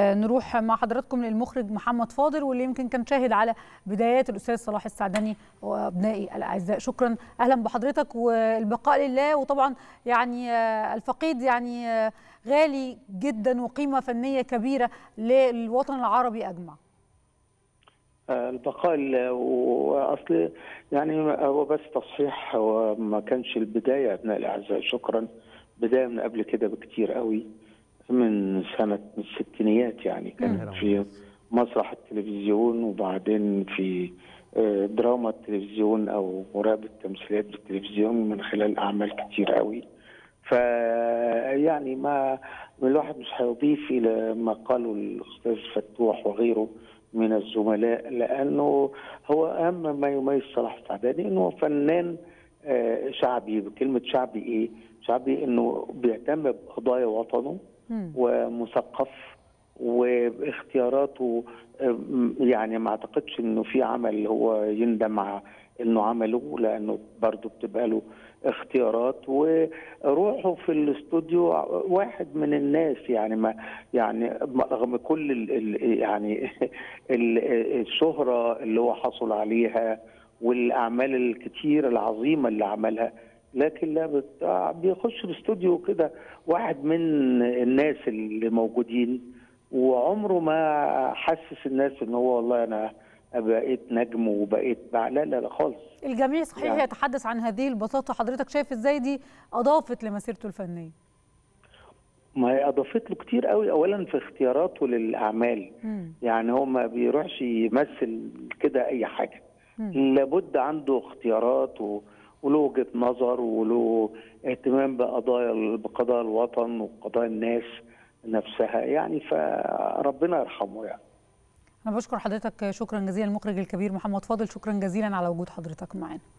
نروح مع حضراتكم للمخرج محمد فاضل واللي يمكن كان شاهد على بدايات الاستاذ صلاح السعدني وابنائي الاعزاء شكرا اهلا بحضرتك والبقاء لله وطبعا يعني الفقيد يعني غالي جدا وقيمه فنيه كبيره للوطن العربي اجمع البقاء واصل يعني هو بس تصحيح هو ما كانش البدايه ابناء الاعزاء شكرا بدايه من قبل كده بكتير قوي من سنه من الستينيات يعني كانت في مسرح التلفزيون وبعدين في دراما التلفزيون او مراقبه تمثيليات بالتلفزيون من خلال اعمال كتير قوي فيعني ما الواحد مش هيضيف الى ما قاله الاستاذ فتوح وغيره من الزملاء لانه هو اهم ما يميز صلاح السعداني انه فنان شعبي بكلمه شعبي ايه؟ شعبي انه بيهتم بقضايا وطنه ومثقف واختياراته يعني ما اعتقدش انه في عمل هو يندم انه عمله لانه برضه بتبقى له اختيارات وروحه في الاستوديو واحد من الناس يعني ما يعني رغم كل ال ال يعني ال الشهره اللي هو حصل عليها والاعمال الكتير العظيمه اللي عملها لكن لا بيخش الاستوديو كده واحد من الناس اللي موجودين وعمره ما حسس الناس ان هو والله انا بقيت نجم وبقيت لا لا لا خالص الجميع صحيح يعني يتحدث عن هذه البساطه حضرتك شايف ازاي دي اضافت لمسيرته الفنيه ما هي اضافت له كتير قوي اولا في اختياراته للاعمال م. يعني هو ما بيروحش يمثل كده اي حاجه م. لابد عنده اختيارات و... وله وجهه نظر وله اهتمام بقضايا بقضايا الوطن وقضايا الناس نفسها يعني فربنا يرحمه يعني أنا بشكر حضرتك شكرا جزيلا المخرج الكبير محمد فاضل شكرا جزيلا على وجود حضرتك معنا